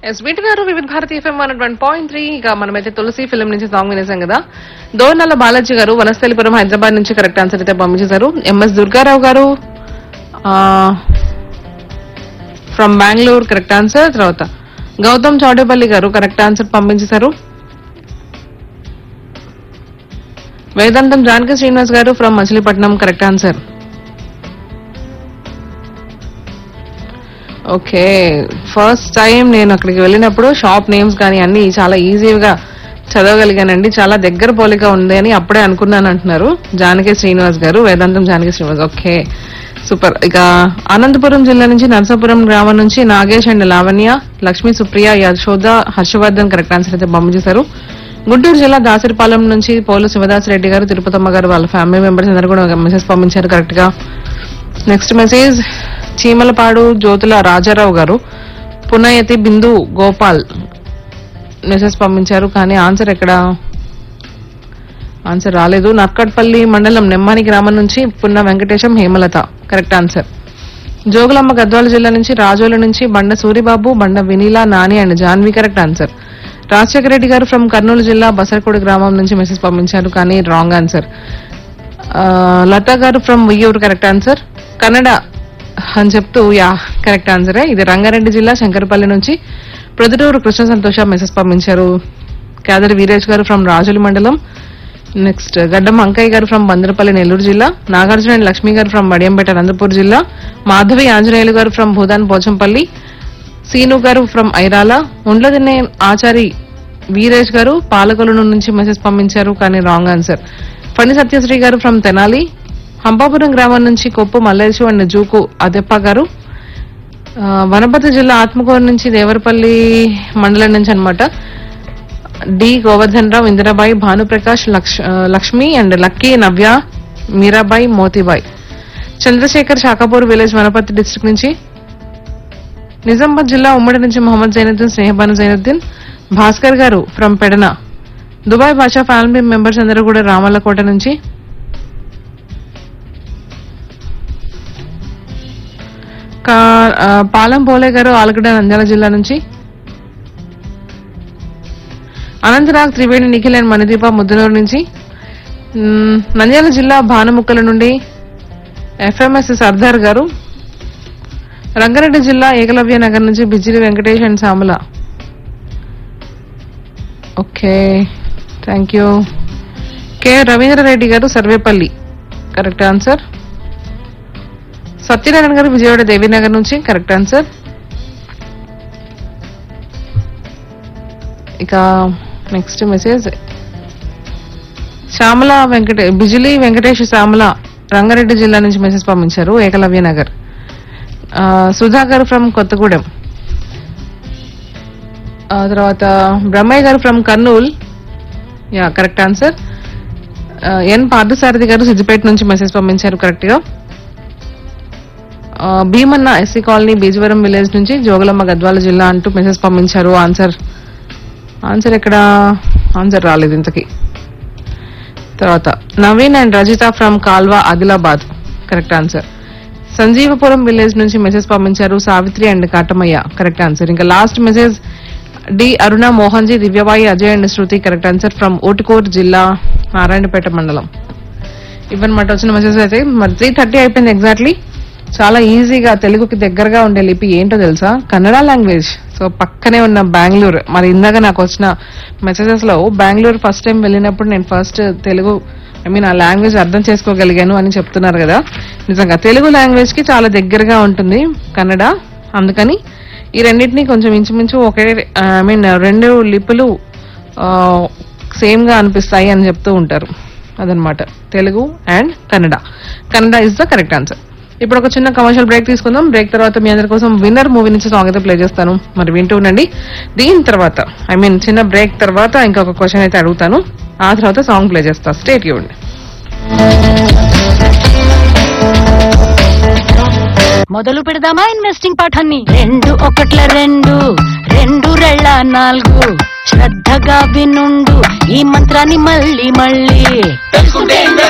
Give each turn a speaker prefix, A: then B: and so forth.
A: yes వీటి గారు Vividha Bharati FM one one point three ఇక మనమైతే తులసి ఫిల్మ్ నుంచి సాంగ్ వినేసాం కదా దోర్నల్ల బాలాజీ గారు వనస్థలిపురం హైదరాబాద్ నుంచి కరెక్ట్ ఆన్సర్ అయితే పంపించేశారు ఎంఎస్ దుర్గారావు గారు ఫ్రమ్ బెంగళూరు కరెక్ట్ ఆన్సర్ తర్వాత గౌతమ్ చౌడేపల్లి గారు కరెక్ట్ ఆన్సర్ పంపించేశారు వేదాంతం Janaki Srinivas garu from Machilipatnam correct answer okay first time నేను అక్కడికి వెళ్ళినప్పుడు షాప్ నేమ్స్ కానీ అన్ని చాలా ఈజీగా చదవగలిగానండి చాలా దగ్గర పోలిక ఉంది అని అప్పుడే అనుకున్నాను అంటున్నారు జానకి శ్రీనివాస్ గారు వేదాంతం జానకి శ్రీనివాస్ ఓకే సూపర్ ఇక అనంతపురం జిల్లా నుంచి నరసాపురం గ్రామం నుంచి Nagesh and Lavanya Lakshmi Supriya Yashoda Harshavardhan correct answer అయితే పంపించేశారు గుంటూరు జిల్లా దాసరిపాలెం నుంచి పోలు శివదాస్ రెడ్డి గారు తిరుపతమ్మ గారు వాళ్ళ ఫ్యామిలీ మెంబర్స్ అందరూ కూడా మెసేజ్ పంపించారు కరెక్ట్ గా నెక్స్ట్ మెసేజ్ చీమలపాడు జ్యోతుల రాజారావు గారు పునయతి బిందు గోపాల్ మెసేజ్ పంపించారు కానీ ఆన్సర్ ఎక్కడ ఆన్సర్ రాలేదు నక్కట్పల్లి మండలం నెమ్మాని గ్రామం నుంచి పున్న వెంకటేశం హేమలత కరెక్ట్ ఆన్సర్ జోగులమ్మ గద్వాల జిల్లా నుంచి రాజోల నుంచి Banda Suribabu Banda Vineela Nani and Janvi correct answer Rajasekhara Reddy garu from Kurnool జిల్లా బసరకోడి గ్రామం నుంచి మెసేజ్ పంపించారు కానీ రాంగ్ ఆన్సర్ ఆ, Latha garu from Uyyuru correct answer Kannada అని చెప్తూ యా కరెక్ట్ ఆన్సరే ఇది రంగారెడ్డి జిల్లా శంకరపల్లి నుంచి ప్రొద్దుటూరు కృష్ణ సంతోష మెసేజ్ పంపించారు కేదరి వీరేష్ గారు ఫ్రమ్ రాజుల మండలం నెక్స్ట్ గడ్డం అంకయ్య గారు ఫ్రమ్ బందరపల్లి నెల్లూరు జిల్లా నాగార్జున అండ్ లక్ష్మి గారు ఫ్రమ్ వడియంపేట అనంతపూర్ జిల్లా మాధవి ఆంజనేయులు గారు ఫ్రమ్ భూదాన్ పోచంపల్లి సీను గారు ఫ్రమ్ ఐరాల ఉండ్లదిన్నే ఆచారి వీరేష్ గారు పాలకొలను నుంచి మెసేజ్ పంపించారు కానీ రాంగ్ ఆన్సర్ ఫణి సత్యశ్రీ గారు ఫ్రమ్ తెనాలి హంపాపురం గ్రామం నుంచి కొప్పు మల్లేశు అండ్ జూకు అదెప్ప గారు ఆ, వనపర్తి జిల్లా ఆత్మకూరు నుంచి దేవరపల్లి మండలం నుంచి అన్నమాట డి గోవర్ధన్ రావు ఇందిరాబాయి భానుప్రకాష్ లక్ష్- ఆ, Lakshmi and lucky Navya Meerabai Motibai Chandrasekhar Shakapur village Wanaparthy district నుంచి నిజామాబాద్ జిల్లా ఉమ్మడి నుంచి Mohammed Zainuddin Sneha Banu Zainuddin Bhaskar garu from Pedana Dubai Basha family members అందరూ కూడా రామల్లకోట నుంచి కా- ఆ, పాలెం పోలే గారు ఆలగడ్డ నంద్యాల జిల్లా నుంచి అనంతరాగ్ త్రివేణి నిఖిల్ అండ్ మణిదీప ముద్దనూరు నుంచి మ్, నంద్యాల జిల్లా భానుముక్కల నుండి ఎఫ్ఎంఎస్ సర్దార్ గారు రంగారెడ్డి జిల్లా ఏకలవ్య నగర్ నుంచి Bijili Venkatesh and Samala okay thank you K Ravindrareddy garu Sarvepalli correct answer Satyanarayana garu Vijayawada Devinagar నుంచి కరెక్ట్ ఆన్సర్ ఇక నెక్స్ట్ మెసేజ్ శ్యామల వెంకటే బిజిలి వెంకటేష్ శ్యామల రంగారెడ్డి జిల్లా నుంచి మెసేజ్ పంపించారు ఏకలవ్య నగర్ ఆ, సుధాకర్ ఫ్రమ్ కొత్తగూడెం ఆ తర్వాత Brahmaiah garu from Kurnool yeah correct answer N Parthasarathi garu Siddipet నుంచి మెసేజ్ పంపించారు కరెక్ట్ గా ఆ, Bheemanna SC colony Beejavaram village నుంచి జోగులమ్మ గద్వాల జిల్లా అంటూ మెసేజ్ పంపించారు ఆన్సర్ ఆన్సర్ ఎక్కడ ఆన్సర్ రాలేదు ఇంతకి తర్వాత Naveen and Rajitha from Kalwa Adilabad correct answer Sanjeevapuram village నుంచి మెసేజ్ పంపించారు Savitri and Katamayya correct answer ఇంకా last message D Aruna Mohan ji Divyabai Ajay and Shruti correct answer from ఓటుకోట్ జిల్లా నారాయణపేట మండలం ఇవన్నమాట వచ్చిన మెసేజ్ అయితే మరి త్రీ థర్టీ అయిపోయింది ఎగ్జాక్ట్లీ చాలా ఈజీగా తెలుగుకి దగ్గరగా ఉండే లిపి ఏంటో తెలుసా కన్నడ లాంగ్వేజ్ సో పక్కనే ఉన్న బెంగళూరు మరి ఇందాక నాకు వచ్చిన మెసేజెస్ లో బెంగళూరు ఫస్ట్ టైం వెళ్ళినప్పుడు నేను first Telugu I mean uh language అర్థం చేసుకోగలిగాను అని చెప్తున్నారు కదా నిజంగా తెలుగు లాంగ్వేజ్ కి చాలా దగ్గరగా ఉంటుంది కన్నడ అందుకని ఈ రెండింటిని కొంచెం ఇంచుమించు ఒకే ఐ మీన్ రెండు లిపులు సేమ్ గా అనిపిస్తాయి అని చెప్తూ ఉంటారు అదనమాట Telugu and Kannada Kannada is the correct answer ఇప్పుడు ఒక చిన్న కమర్షియల్ బ్రేక్ తీసుకుందాం బ్రేక్ తర్వాత మీ అందరి కోసం విన్నర్ మూవీ నుంచి సాంగ్ అయితే ప్లే చేస్తాను మరి వింటూ ఉండండి దీని తర్వాత ఐ మీన్ చిన్న బ్రేక్ తర్వాత ఇంకొక క్వశ్చన్ అయితే అడుగుతాను ఆ తర్వాత సాంగ్ ప్లే చేస్తా స్టేట్ ఇవ్వండి
B: మొదలు పెడదామా ఇన్వెస్టింగ్ పాఠాన్ని రెండు ఒకట్ల రెండు రెండు రెళ్ళ నాలుగు శ్రద్ధగా వినుండు ఈ మంత్రాన్ని మళ్ళీ మళ్ళీ